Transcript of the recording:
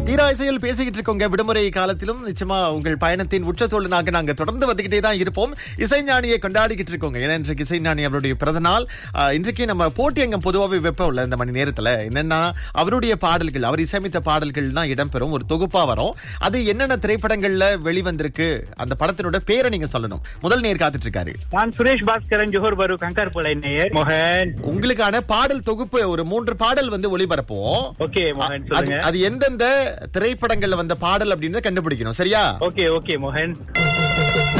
தீரா இசையில் பேசிக்கிட்டு இருக்கோங்க விடுமுறை காலத்திலும் நிச்சயமா உங்கள் பயணத்தின் உச்சத்தோழனாக நாங்க தொடர்ந்து வந்துகிட்டே தான் இருப்போம் இசைஞானியை கொண்டாடிக்கிட்டு இருக்கோங்க ஏன்னா இன்றைக்கு இசைஞானி அவருடைய பிறந்த நாள் ஆஹ், இன்றைக்கு நம்ம போட்டி அங்கம் பொதுவாகவே வைப்போம்ல இந்த மணி நேரத்துல என்னன்னா அவருடைய பாடல்கள் அவர் இசையமைத்த பாடல்கள் தான் இடம்பெறும் ஒரு தொகுப்பா வரும் அது என்னென்ன திரைப்படங்கள்ல வெளிவந்திருக்கு அந்த படத்தினோட பேரை நீங்க சொல்லணும் முதல் நேர் காத்துட்டு இருக்காரு நான் சுரேஷ் பாஸ்கரன் ஜோஹர் பரு கங்கார் போலை நேயர் மோகன் உங்களுக்கான பாடல் தொகுப்பு ஒரு மூன்று பாடல் வந்து ஒளிபரப்போம் ஓகே மோகன் அது சொல்லுங்க அது எந்தெந்த திரைப்படங்கள்ல வந்த பாடல் அப்படின்னு கண்டுபிடிக்கணும் சரியா ஓகே ஓகே மோகன்